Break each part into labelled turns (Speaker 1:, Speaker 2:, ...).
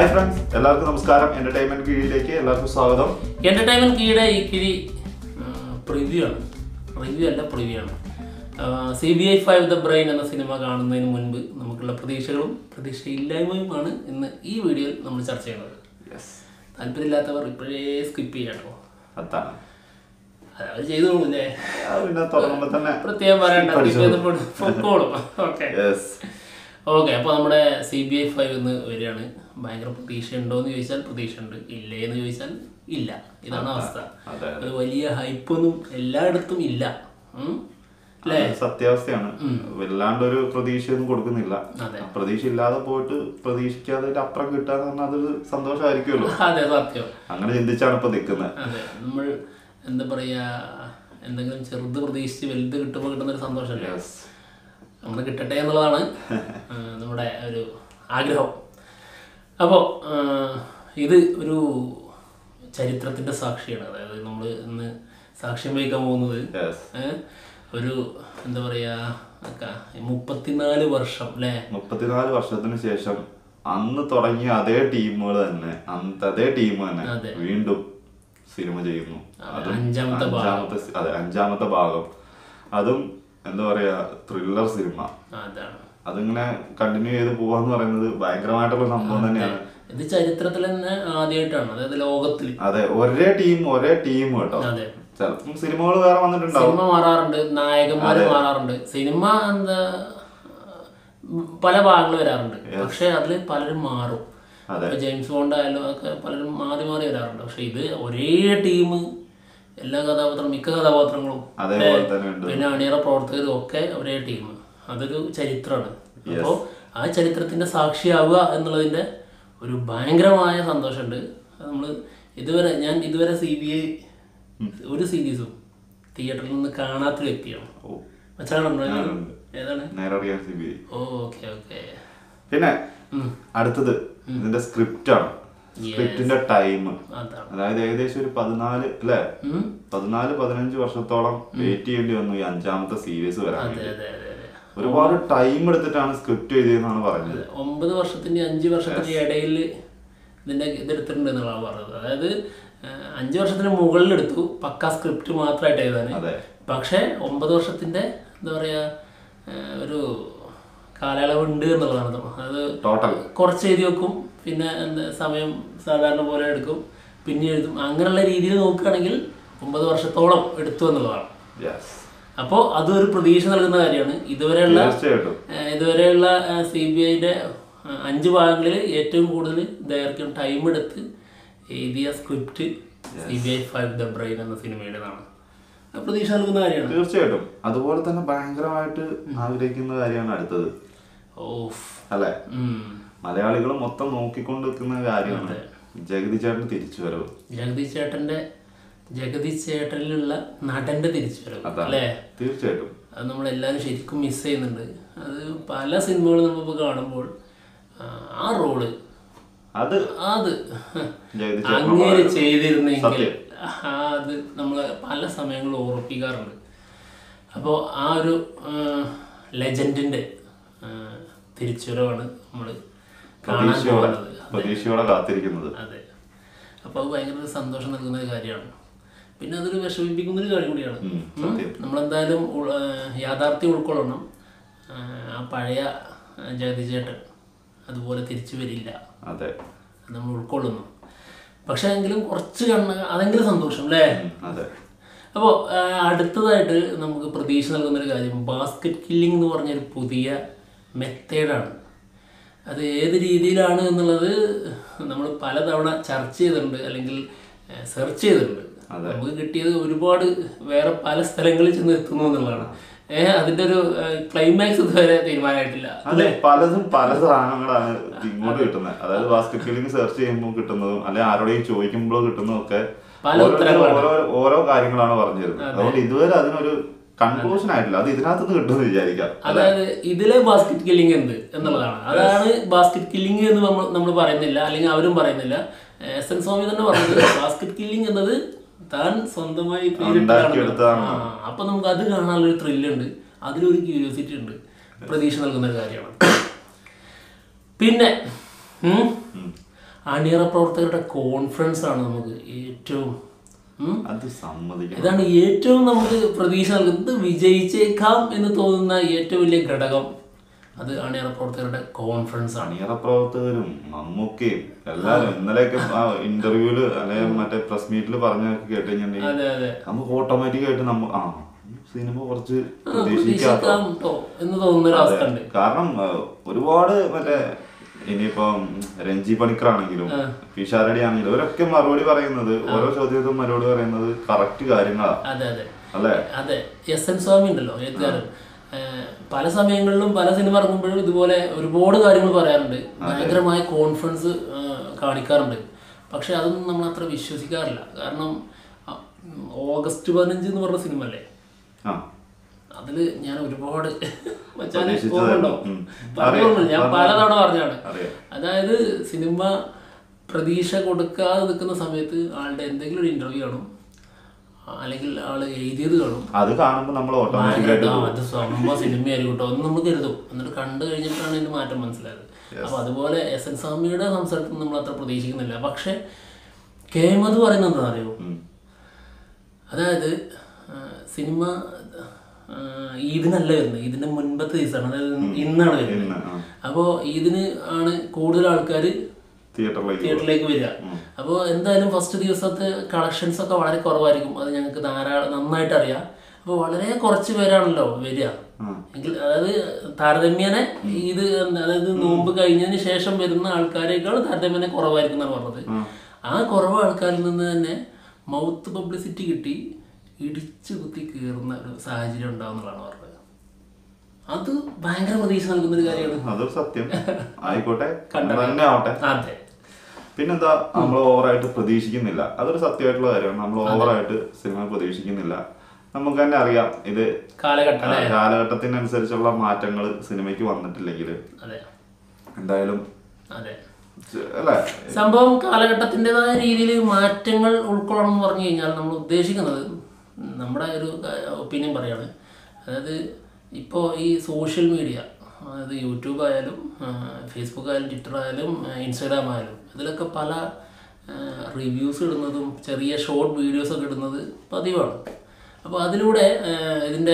Speaker 1: Hi friends എല്ലാവർക്കും നമസ്കാരം entertainment കീഴിലേക്ക് എല്ലാവർക്കും സ്വാഗതം
Speaker 2: എന്റർടൈൻമെന്റ് കീയുടെ ഈ കിഴി പ്രിവ്യൂ ആണ് റിവ്യൂ അല്ല പ്രിവ്യൂ ആണ് C B I five the brain എന്ന സിനിമ കാണുന്നതിന് മുൻപ് നമുക്കുള്ള പ്രതീക്ഷകളും പ്രതീക്ഷയില്ലായ്മയുമാണ് ഇന്ന് ഈ വീഡിയോയിൽ നമ്മൾ ചർച്ച ചെയ്യുന്നത്
Speaker 1: യെസ്
Speaker 2: താല്പര്യമില്ലാത്തവർ ഇപ്പോഴേ സ്കിപ്പ് ചെയ്യണോ
Speaker 1: അതാണ്
Speaker 2: അത് അവർ ചെയ്തോളൂല്ലേ
Speaker 1: ആ, പിന്നെ തുടങ്ങുമ്പോ തന്നെ
Speaker 2: പ്രത്യേകം പറയണ്ട
Speaker 1: പഠിച്ചോളൂ.
Speaker 2: skip ചെയ്ത് പൊക്കോളും ഓക്കെ
Speaker 1: യെസ്
Speaker 2: ഓക്കെ അപ്പോൾ നമ്മുടെ സി ബി ഐ ഫൈവ് എന്ന് വരികയാണ് ഭയങ്കര പ്രതീക്ഷ ഉണ്ടോ എന്ന് ചോദിച്ചാൽ പ്രതീക്ഷ ഉണ്ട് ഇല്ലേ എന്ന് ചോദിച്ചാൽ ഇല്ല ഇതാണ് അവസ്ഥ
Speaker 1: അതെ
Speaker 2: ഒരു വലിയ ഹൈപ്പൊന്നും എല്ലായിടത്തും ഇല്ല ഉം? അല്ലേ
Speaker 1: അത് സത്യാവസ്ഥയാണ് വല്ലാണ്ട് ഒരു പ്രതീക്ഷയൊന്നും കൊടുക്കുന്നില്ല
Speaker 2: അതെ.
Speaker 1: പ്രതീക്ഷ ഇല്ലാതെ പോയിട്ട് പ്രതീക്ഷിക്കാതെ അതിന്റെ അപ്പുറം കിട്ടാന്ന് പറഞ്ഞാൽ അതൊരു സന്തോഷമായിരിക്കുമല്ലോ
Speaker 2: അതെ സത്യം
Speaker 1: അങ്ങനെ ചിന്തിച്ചാണ് ഇപ്പൊ നിൽക്കുന്നത്
Speaker 2: അതെ നമ്മൾ എന്താ പറയാ എന്തെങ്കിലും ചെറുത് പ്രതീക്ഷിച്ച് വലുത് കിട്ടുമ്പോൾ കിട്ടുന്ന ഒരു സന്തോഷമല്ലേ
Speaker 1: യെസ്
Speaker 2: അങ്ങനെ കിട്ടട്ടെ എന്നുള്ളതാണ് ആ, നമ്മുടെ ഒരു ആഗ്രഹം അപ്പോൾ ഇത് ഒരു ചരിത്രത്തിൻ്റെ സാക്ഷിയാണ് അതായത് നമ്മൾ ഇന്ന് സാക്ഷ്യം വഹിക്കാൻ പോകുന്നത്
Speaker 1: യെസ്
Speaker 2: ഏ, ഒരു എന്താ പറയുക മുപ്പത്തിനാല് വർഷം അല്ലേ
Speaker 1: മുപ്പത്തിനാല് വർഷത്തിന് ശേഷം അന്ന് തുടങ്ങിയ അതേ ടീമുകൾ തന്നെ അന്നത്തെ അതേ ടീം തന്നെ
Speaker 2: അതെ.
Speaker 1: വീണ്ടും സിനിമ ചെയ്യുന്നു അതും
Speaker 2: അഞ്ചാമത്തെ
Speaker 1: അഞ്ചാമത്തെ സി- അതെ അഞ്ചാമത്തെ ഭാഗം അതും എന്താ പറയാ ത്രില്ലർ സിനിമ
Speaker 2: അതാണ്
Speaker 1: അതിങ്ങനെ കണ്ടിന്യൂ ചെയ്ത് പോവാന്ന് പറയുന്നത് ഭയങ്കരമായിട്ടുള്ള സംഭവം തന്നെയാണ്
Speaker 2: ഇത് ചരിത്രത്തിൽ തന്നെ ആദ്യമായിട്ടാണ് അതായത് ലോകത്തിൽ
Speaker 1: അതെ ഒരേ ടീം ഒരേ ടീം കേട്ടോ
Speaker 2: അതെ
Speaker 1: ചിലപ്പം സിനിമകൾ വേറെ വന്നിട്ടുണ്ടാവും
Speaker 2: സിനിമ മാറാറുണ്ട് നായകന്മാര് മാറാറുണ്ട് സിനിമ എന്താ ഉം, പല ഭാഗങ്ങൾ വരാറുണ്ട് പക്ഷെ അതിൽ പലരും മാറും
Speaker 1: അതെ.
Speaker 2: ഇപ്പൊ ജെയിംസ് ബോണ്ട് ആയാലും ഒക്കെ പലരും മാറി മാറി വരാറുണ്ട് പക്ഷെ ഇത് ഒരേ ടീം എല്ലാ കഥാപാത്രങ്ങളും മിക്ക കഥാപാത്രങ്ങളും
Speaker 1: അതേപോലെ തന്നെ ഉണ്ട്
Speaker 2: പിന്നെ അണിയറ പ്രവർത്തകരും ഒക്കെ ഒരേ ടീം അതൊരു ചരിത്രമാണ് അപ്പോൾ ആ ചരിത്രത്തിന്റെ സാക്ഷിയാവുക എന്നുള്ളതിന്റെ ഒരു ഭയങ്കരമായ സന്തോഷമുണ്ട് നമ്മൾ ഇതുവരെ ഞാൻ ഇതുവരെ സി ബി ഐ ഒരു സീരീസും തിയേറ്ററിൽ നിന്ന് കാണാത്ത വ്യക്തിയാണ്
Speaker 1: ഓ
Speaker 2: മച്ചാണോ ഏതാണ്
Speaker 1: നേരെ അറിയാൻ C B I
Speaker 2: okay okay
Speaker 1: പിന്നെ അടുത്തത് ഇതിന്റെ സ്ക്രിപ്റ്റ് ആണ് സ്ക്രിപ്റ്റിന്റെ ടൈം
Speaker 2: അതാണ്
Speaker 1: അതായത് ഏകദേശം ഒരു പതിനാല് അല്ലെ
Speaker 2: ഉം.
Speaker 1: പതിനാല് പതിനഞ്ച് വർഷത്തോളം വെയിറ്റ് ചെയ്യേണ്ടി വന്നു ഈ അഞ്ചാമത്തെ സീരീസ് വരാൻ
Speaker 2: അതെ
Speaker 1: വേണ്ടി
Speaker 2: അതെ അതെ അതെ
Speaker 1: ഒരുപാട് ടൈം എടുത്തിട്ടാണ് സ്ക്രിപ്റ്റ് എഴുതിയെന്നാണ് പറഞ്ഞത്
Speaker 2: ഒമ്പത് വർഷത്തിന്റെ അഞ്ച് വർഷത്തിന്റെ ഇടയിൽ ഇതിന്റെ ഇതെടുത്തിട്ടുണ്ട് എന്നുള്ളതാണ് പറഞ്ഞത് അതായത് ആ, അഞ്ച് വർഷത്തിന് മുകളിൽ എടുത്തു പക്ക സ്ക്രിപ്റ്റ് മാത്രമായിട്ട് എഴുതാന്
Speaker 1: അതെ
Speaker 2: പക്ഷേ ഒമ്പത് വർഷത്തിന്റെ എന്താ പറയാ ആ, ഒരു കാലയളവ് ഉണ്ട് എന്നുള്ളതാണ് അത്
Speaker 1: ടോട്ടൽ
Speaker 2: കുറച്ച് എഴുതി വെക്കും പിന്നെ എന്താ സമയം സാധാരണ പോലെ എടുക്കും പിന്നെ എഴുതും അങ്ങനെയുള്ള രീതിയിൽ നോക്കുകയാണെങ്കിൽ ഒമ്പത് വർഷത്തോളം എടുത്തു എന്നുള്ളതാണ്
Speaker 1: യെസ്
Speaker 2: അപ്പോൾ അതൊരു പ്രതീക്ഷ നൽകുന്ന കാര്യമാണ് ഇതുവരെയുള്ള
Speaker 1: തീർച്ചയായിട്ടും
Speaker 2: ഏഹ് ഇതുവരെയുള്ള സി ബി ഐയുടെ അഞ്ച് ഭാഗങ്ങളിൽ ഏറ്റവും കൂടുതൽ ദൈർഘ്യം ടൈം എടുത്ത് എഴുതിയ script C B I five the brain എന്ന സിനിമയുടേതാണ് അത് പ്രതീക്ഷ നൽകുന്ന കാര്യമാണ്
Speaker 1: തീർച്ചയായിട്ടും അതുപോലെ തന്നെ ഭയങ്കരമായിട്ട് ആഗ്രഹിക്കുന്ന കാര്യമാണ് അടുത്തത്
Speaker 2: ഓഫ്
Speaker 1: അല്ലെ
Speaker 2: ഉം.
Speaker 1: മലയാളികൾ മൊത്തം നോക്കിക്കൊണ്ട് നിൽക്കുന്ന കാര്യമാണ് ജഗതി ചേട്ടൻ തിരിച്ചു വരവ്
Speaker 2: ജഗദീഷ് ചേട്ടന്റെ ജഗദീഷ് ചേട്ടനിലുള്ള നടന്റെ തിരിച്ചുവരവ്
Speaker 1: അതാണ്
Speaker 2: അല്ലേ
Speaker 1: തീർച്ചയായിട്ടും
Speaker 2: അത് നമ്മളെല്ലാവരും ശരിക്കും മിസ് ചെയ്യുന്നുണ്ട് അത് പല സിനിമകളും നമ്മളിപ്പോൾ കാണുമ്പോൾ ആ, ആ റോള്
Speaker 1: അത്
Speaker 2: അത്
Speaker 1: ജഗതി ചേട്ടൻ
Speaker 2: അങ്ങനെ ചെയ്തിരുന്നെങ്കിൽ
Speaker 1: സത്യം.
Speaker 2: ആ, അത് നമ്മൾ പല സമയങ്ങളും ഓർപ്പിക്കാറുണ്ട് അപ്പോൾ ആ ഒരു ലെജൻഡിൻ്റെ തിരിച്ചുവരവാണ് നമ്മൾ കാണാൻ
Speaker 1: പ്രതീക്ഷയോടെ
Speaker 2: പോകുന്നത്
Speaker 1: പ്രതീക്ഷയോടെ കാത്തിരിക്കുന്നത്
Speaker 2: അതെ അപ്പോൾ അത് ഭയങ്കര ഒരു സന്തോഷം നൽകുന്ന ഒരു കാര്യമാണ് പിന്നെ അതൊരു വിഷമിപ്പിക്കുന്ന ഒരു കാര്യം കൂടിയാണ്
Speaker 1: ഉം,
Speaker 2: ഉം.
Speaker 1: സത്യം
Speaker 2: നമ്മളെന്തായാലും ഉൾ- ആ, യാഥാർത്ഥ്യം ഉൾക്കൊള്ളണം ആ, ആ പഴയ ആ, ജഗതി ചേട്ടൻ അതുപോലെ തിരിച്ചു വരില്ല
Speaker 1: അതെ
Speaker 2: അത് നമ്മൾ ഉൾക്കൊള്ളുന്നു പക്ഷേ എങ്കിലും കുറച്ച് കണ്ണ് അതെങ്കിലും സന്തോഷം അല്ലേ
Speaker 1: ഉം, അതെ
Speaker 2: അപ്പോൾ അടുത്തതായിട്ട് നമുക്ക് പ്രതീക്ഷ നൽകുന്ന ഒരു കാര്യം ബാസ്ക്കറ്റ് കില്ലിംഗ് എന്ന് പറഞ്ഞൊരു പുതിയ മെത്തേഡാണ് അത് ഏത് രീതിയിലാണ് എന്നുള്ളത് നമ്മൾ പലതവണ ചർച്ച ചെയ്തിട്ടുണ്ട് അല്ലെങ്കിൽ സെർച്ച് ചെയ്തിട്ടുണ്ട് നമുക്ക് കിട്ടിയത് ഒരുപാട് വേറെ പല സ്ഥലങ്ങളിൽ ചെന്ന് എത്തുന്നു എന്നുള്ളതാണ് ഏഹ് അതിൻ്റെ ഒരു ക്ലൈമാക്സ് ഇതുവരെ തീരുമാനമായിട്ടില്ല
Speaker 1: അതെ പലതും പല സാധനങ്ങളാണ് ഇങ്ങോട്ട് കിട്ടുന്നത് അതായത് ബാസ്കറ്റ് ഫീലിംഗ് സെർച്ച് ചെയ്യുമ്പോൾ കിട്ടുന്നതും അല്ലെ ആരോടെയും ചോദിക്കുമ്പോൾ കിട്ടുന്നതും ഒക്കെ
Speaker 2: പല
Speaker 1: ഓരോരുത്തരും ഓരോ ഓരോ കാര്യങ്ങളാണ് പറഞ്ഞു തരുന്നത് അതുകൊണ്ട് ഇതുവരെ അതിനൊരു കൺക്ലൂഷൻ ആയിട്ടില്ല അത് ഇതിനകത്തുനിന്ന് കിട്ടുമെന്ന് വിചാരിക്കാം
Speaker 2: അതായത് ഇതിലെ ബാസ്ക്കറ്റ് കില്ലിംഗ് എന്ത് എന്നുള്ളതാണ് അതാണ് ബാസ്ക്കറ്റ് കില്ലിംഗ് എന്ന് നമ്മൾ നമ്മൾ പറയുന്നില്ല അല്ലെങ്കിൽ അവരും പറയുന്നില്ല എസ് എൻ സ്വാമി തന്നെ പറഞ്ഞത് ബാസ്ക്കറ്റ് കില്ലിംഗ് എന്നത് താൻ സ്വന്തമായി
Speaker 1: ഉണ്ടാക്കിയെടുത്തതാണ്.
Speaker 2: ആ, അപ്പൊ നമുക്ക് അത് കാണാനുള്ളൊരു ത്രില്ലുണ്ട് അതിലൊരു ക്യൂരിയോസിറ്റി ഉണ്ട് പ്രതീക്ഷ നൽകുന്ന ഒരു കാര്യമാണ് പിന്നെ ഉം, അണിയറ പ്രവർത്തകരുടെ കോൺഫിഡൻസ് ആണ് നമുക്ക് ഏറ്റവും ഉം,
Speaker 1: അത് സമ്മതിക്കണം
Speaker 2: ഇതാണ് ഏറ്റവും നമുക്ക് പ്രതീക്ഷ നൽകുന്നത് വിജയിച്ചേക്കാം എന്ന് തോന്നുന്ന ഏറ്റവും വലിയ ഘടകം അത് അണിയറ പ്രവർത്തകരുടെ കോൺഫിഡൻസ് ആണ്
Speaker 1: അണിയറ പ്രവർത്തകരും മമ്മൂക്കയും എല്ലാരും ഇന്നലെയൊക്കെ ആ ഇന്റർവ്യൂല് അല്ലെങ്കിൽ മറ്റേ പ്രസ് മീറ്റിൽ പറഞ്ഞ കേട്ട് കഴിഞ്ഞിട്ടുണ്ടെങ്കിൽ
Speaker 2: അതെ അതെ
Speaker 1: നമുക്ക് ഓട്ടോമാറ്റിക് ആയിട്ട് നമ്മ ആ സിനിമ കുറച്ച്
Speaker 2: ആ,
Speaker 1: പ്രതീക്ഷിക്കാത്ത
Speaker 2: പ്രതീക്ഷിക്കാം ട്ടോ എന്ന് തോന്നുന്ന ഒരു അവസ്ഥ ഉണ്ട്
Speaker 1: കാരണം ആ, ഒരുപാട് മറ്റേ ഇനിയിപ്പം രഞ്ജി പണിക്കർ ആണെങ്കിലും പിഷാരടി ആണെങ്കിലും ഇവരൊക്കെ മറുപടി പറയുന്നത് ഓരോ ചോദ്യത്തിനും മറുപടി പറയുന്നത് കറക്റ്റ് കാര്യങ്ങളാ
Speaker 2: അതെ അതെ
Speaker 1: അല്ലേ
Speaker 2: അതെ എസ് എൻ സ്വാമി ഉണ്ടല്ലോ എഴുത്തുകാരൻ ഏഹ് പല സമയങ്ങളിലും പല സിനിമ ഇറങ്ങുമ്പോഴും ഇതുപോലെ ഒരുപാട് കാര്യങ്ങൾ പറയാറുണ്ട് ഭയങ്കരമായ കോൺഫിഡൻസ് കാണിക്കാറുണ്ട് പക്ഷെ അതൊന്നും നമ്മൾ അത്ര വിശ്വസിക്കാറില്ല കാരണം ആ, ഉം, ഓഗസ്റ്റ് പതിനഞ്ച് എന്ന് പറഞ്ഞ സിനിമ അല്ലേ
Speaker 1: ആ
Speaker 2: അതില് ഞാൻ ഒരുപാട് മച്ചാനെ
Speaker 1: പ്രതീക്ഷിച്ചതായിരുന്നു.
Speaker 2: ഓർമ്മയുണ്ടോ?
Speaker 1: ഉം.
Speaker 2: പറഞ്ഞോളൂ, ഞാൻ പലതവണ പറഞ്ഞാണ്
Speaker 1: അറിയാം
Speaker 2: അതായത് സിനിമ പ്രതീക്ഷ കൊടുക്കാതെ നിൽക്കുന്ന സമയത്ത് ആളുടെ എന്തെങ്കിലും ഒരു ഇന്റർവ്യൂ കാണും അല്ലെങ്കിൽ ആള് എഴുതിയത് കാണും
Speaker 1: അത് കാണുമ്പോൾ നമ്മൾ ഓട്ടോമാറ്റിക് ആയിട്ട്
Speaker 2: ആ, അത് സംഭവം സിനിമയായിരിക്കും കേട്ടോ എന്ന് നമ്മൾ കരുതും എന്നിട്ട് കണ്ടു കഴിഞ്ഞിട്ടാണ് ഇതിന്റെ മാറ്റം മനസ്സിലായത് അപ്പൊ അതുപോലെ എസ് എൻ സ്വാമിയുടെ സംസാരത്തിൽ നമ്മൾ അത്ര പ്രതീക്ഷിക്കുന്നില്ല പക്ഷെ കെ മധു പറയുന്നത് എന്താ അറിയോ
Speaker 1: ഉം.
Speaker 2: അതായത് ആ, സിനിമ ആ, ഈദിനല്ല വരുന്നത് ഇതിന്റെ മുൻപത്തെ ദിവസമാണ് അതായത് ഇന്നാണ് വരുന്നത്
Speaker 1: ഇന്ന് ആ
Speaker 2: അപ്പോൾ ഈദിന് ആണ് കൂടുതൽ ആൾക്കാർ
Speaker 1: തിയേറ്ററിലേക്ക്
Speaker 2: തിയേറ്ററിലേക്ക് വരിക അപ്പോൾ എന്തായാലും ഫസ്റ്റ് ദിവസത്തെ കളക്ഷൻസ് ഒക്കെ വളരെ കുറവായിരിക്കും അത് ഞങ്ങൾക്ക് ധാരാളം നന്നായിട്ട് അറിയാം അപ്പോൾ വളരെ കുറച്ച് പേരാണല്ലോ വരിക എങ്കിൽ അതായത് താരതമ്യേന ഇത് അതായത് നോമ്പ് കഴിഞ്ഞതിന് ശേഷം വരുന്ന ആൾക്കാരേക്കാൾ താരതമ്യേന കുറവായിരിക്കും എന്നാണ് പറഞ്ഞത് ആ കുറവ് ആൾക്കാരിൽ നിന്ന് തന്നെ മൗത്ത് പബ്ലിസിറ്റി കിട്ടി ഇടിച്ചു കുത്തി കയറുന്ന ഒരു സാഹചര്യം ഉണ്ടാവുന്നതാണ് പറഞ്ഞത് അത് ഭയങ്കര പ്രതീക്ഷ നൽകുന്ന ഒരു കാര്യമാണ്
Speaker 1: അതൊരു സത്യം ആയിക്കോട്ടെ അങ്ങനെ തന്നെ ആവട്ടെ
Speaker 2: അതെ
Speaker 1: പിന്നെന്താ നമ്മൾ ഓവറായിട്ട് പ്രതീക്ഷിക്കുന്നില്ല അതൊരു സത്യമായിട്ടുള്ള കാര്യമാണ് നമ്മൾ ഓവറായിട്ട് സിനിമ പ്രതീക്ഷിക്കുന്നില്ല നമുക്ക് തന്നെ അറിയാം ഇത്
Speaker 2: കാലഘട്ടം
Speaker 1: ആ, കാലഘട്ടത്തിനനുസരിച്ചുള്ള മാറ്റങ്ങൾ സിനിമയ്ക്ക് വന്നിട്ടില്ലെങ്കിൽ
Speaker 2: അതെ
Speaker 1: എന്തായാലും
Speaker 2: അതെ
Speaker 1: ചെ- അല്ലേ
Speaker 2: സംഭവം കാലഘട്ടത്തിൻ്റെതായ രീതിയിൽ മാറ്റങ്ങൾ ഉൾക്കൊള്ളണം എന്ന് പറഞ്ഞു കഴിഞ്ഞാൽ നമ്മൾ ഉദ്ദേശിക്കുന്നത് നമ്മുടെ ഒരു ഒപ്പീനിയൻ പറയാണ് അതായത് ഇപ്പോൾ ഈ സോഷ്യൽ മീഡിയ അതായത് യൂട്യൂബ് ആയാലും ഫേസ്ബുക്ക് ആയാലും ട്വിറ്റർ ആയാലും ഇൻസ്റ്റാഗ്രാം ആയാലും ഇതിലൊക്കെ പല റിവ്യൂസ് ഇടുന്നതും ചെറിയ ഷോർട്ട് വീഡിയോസ് ഒക്കെ ഇടുന്നത് പതിവാണ് അപ്പോൾ അതിലൂടെ ആ, ഇതിൻ്റെ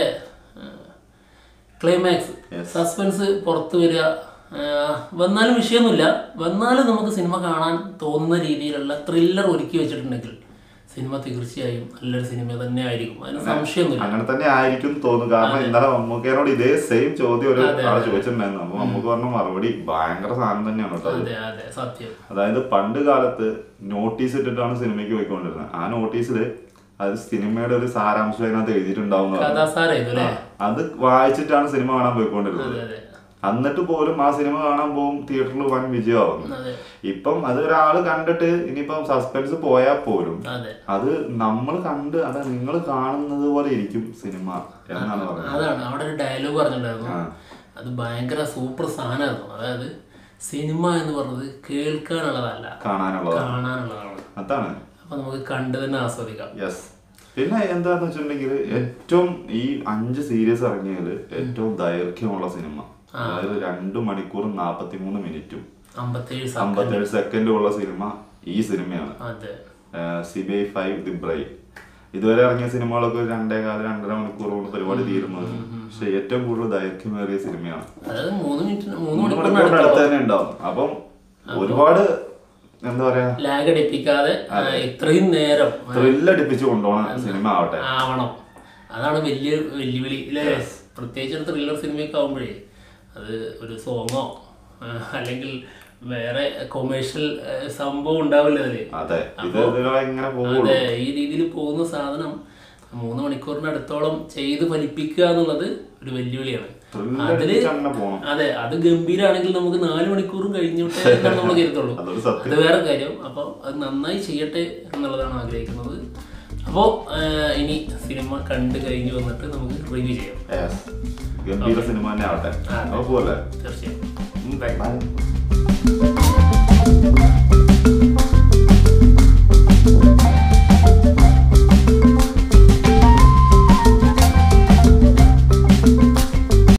Speaker 2: ക്ലൈമാക്സ് സസ്പെൻസ് പുറത്തു വരിക ആ, വന്നാലും വിഷയമൊന്നുമില്ല വന്നാലും നമുക്ക് സിനിമ കാണാൻ തോന്നുന്ന രീതിയിലുള്ള ത്രില്ലർ ഒരുക്കി വെച്ചിട്ടുണ്ടെങ്കിൽ സിനിമ തീർച്ചയായും നല്ലൊരു സിനിമ തന്നെ ആയിരിക്കും അതിന് സംശയമൊന്നുമില്ല
Speaker 1: അങ്ങനെ തന്നെ ആയിരിക്കും എന്ന് തോന്നുന്നു കാരണം ഇന്നലെ മമ്മൂക്കയോട് ഇതേ സെയിം ചോദ്യം ഒരു ആള് ചോദിച്ചിട്ടുണ്ടായിരുന്നു അപ്പൊ മമ്മൂക്ക് പറഞ്ഞ മറുപടി ഭയങ്കര സാധനം തന്നെയാണ് കേട്ടോ അത്
Speaker 2: അതെ അതെ സത്യം
Speaker 1: അതായത് പണ്ട് കാലത്ത് നോട്ടീസ് ഇട്ടിട്ടാണ് സിനിമയ്ക്ക് പോയിക്കൊണ്ടിരുന്നത് ആ നോട്ടീസിൽ അത് സിനിമയുടെ ഒരു സാരാംശം അതിനകത്ത് എഴുതിയിട്ടുണ്ടാവും എന്ന് പറഞ്ഞു.
Speaker 2: കഥാസാരായിരുന്നു അല്ലേ
Speaker 1: അത് വായിച്ചിട്ടാണ് സിനിമ കാണാൻ പോയിക്കൊണ്ടിരുന്നത്
Speaker 2: അതെ അതെ
Speaker 1: എന്നിട്ട് പോലും ആ സിനിമ കാണാൻ പോകും തിയേറ്ററിൽ വൻ വിജയമാവുന്നു
Speaker 2: അതെ
Speaker 1: ഇപ്പം അത് ഒരാള് കണ്ടിട്ട് ഇനിയിപ്പം സസ്പെൻസ് പോയാൽ പോലും
Speaker 2: അതെ
Speaker 1: അത് നമ്മൾ കണ്ട് അത് നിങ്ങൾ കാണുന്നത് പോലെ ഇരിക്കും സിനിമ എന്നാണ് പറയുന്നത്
Speaker 2: അതാണ് അവിടെ ഒരു ഡയലോഗ് പറഞ്ഞിട്ടുണ്ടായിരുന്നു അത് ഭയങ്കര സൂപ്പർ സാധനമായിരുന്നു അതായത് സിനിമ എന്ന് പറഞ്ഞത് കേൾക്കാനുള്ളതല്ല
Speaker 1: കാണാനുള്ളത്
Speaker 2: കാണാനുള്ളതാണ്
Speaker 1: അതാണ്
Speaker 2: അപ്പൊ നമുക്ക് കണ്ടു തന്നെ ആസ്വദിക്കാം
Speaker 1: യെസ് പിന്നെ എന്താന്ന് വെച്ചിട്ടുണ്ടെങ്കിൽ ഏറ്റവും ഈ അഞ്ച് സീരീസ് ഇറങ്ങിയതിൽ ഏറ്റവും ദൈർഘ്യമുള്ള സിനിമ അതായത് രണ്ടു മണിക്കൂറും നാപ്പത്തി മൂന്ന് മിനിറ്റും
Speaker 2: അമ്പത്തേഴ് സ-
Speaker 1: അമ്പത്തേഴ് സെക്കൻഡും ഉള്ള സിനിമ ഈ സിനിമയാണ്
Speaker 2: അതെ
Speaker 1: C B I five the brain ഇതുവരെ ഇറങ്ങിയ സിനിമകളൊക്കെ ഒരു രണ്ടേകാല രണ്ടര മണിക്കൂർ കൊണ്ട് പരിപാടി തീരുന്നത് പക്ഷെ ഏറ്റവും കൂടുതൽ ദൈർഘ്യമേറിയ സിനിമയാണ്
Speaker 2: അതായത് മൂന്ന് മിനിറ്റ് മൂന്ന്
Speaker 1: മൂന്ന്
Speaker 2: മണിക്കൂറിന്
Speaker 1: മണിക്കൂറിന്റെ അടുത്ത് തന്നെ ഉണ്ടാവും അപ്പം ഒരുപാട് എന്താ പറയാ
Speaker 2: ലാഗ് അടിപ്പിക്കാതെ ആ, ഇത്രയും നേരം
Speaker 1: ത്രില്ലടിപ്പിച്ച് കൊണ്ടുപോകണ സിനിമ ആവട്ടെ
Speaker 2: ആവണം അതാണ് വലിയ വെല്ലുവിളി അല്ലേ പ്രത്യേകിച്ച് ഒരു ത്രില്ലർ സിനിമയൊക്കെ ആകുമ്പോഴേ അത് ഒരു സോങ്ങോ അല്ലെങ്കിൽ വേറെ കൊമേഴ്ഷ്യൽ സംഭവം ഉണ്ടാവില്ല അതില്
Speaker 1: അതെ ഇത് ഇതിലൂടെ ഇങ്ങനെ പോകുള്ളൂ
Speaker 2: അതെ ഈ രീതിയിൽ പോകുന്ന സാധനം മൂന്ന് മണിക്കൂറിന് അടുത്തോളം ചെയ്ത് ഫലിപ്പിക്കുക എന്നുള്ളത് ഒരു വെല്ലുവിളിയാണ്
Speaker 1: ത്രില്ലടിപ്പിച്ച് അങ്ങനെ പോകണം
Speaker 2: അതെ അത് ഗംഭീരാണെങ്കിൽ നമുക്ക് നാല് മണിക്കൂറും കഴിഞ്ഞോട്ടെ എന്നാണ് നമ്മൾ കരുതുള്ളൂ
Speaker 1: അതൊരു സത്യം
Speaker 2: അത് വേറെ കാര്യം അപ്പോൾ അത് നന്നായി ചെയ്യട്ടെ എന്നുള്ളതാണ് ആഗ്രഹിക്കുന്നത് അപ്പോൾ ഇനി സിനിമ കണ്ടു കഴിഞ്ഞ് വന്നിട്ട് നമുക്ക് റിവ്യൂ ചെയ്യാം
Speaker 1: Yes. ഗംഭീര സിനിമ തന്നെ ആവട്ടെ അപ്പൊ പോലെ
Speaker 2: തീർച്ചയായും
Speaker 1: ബൈ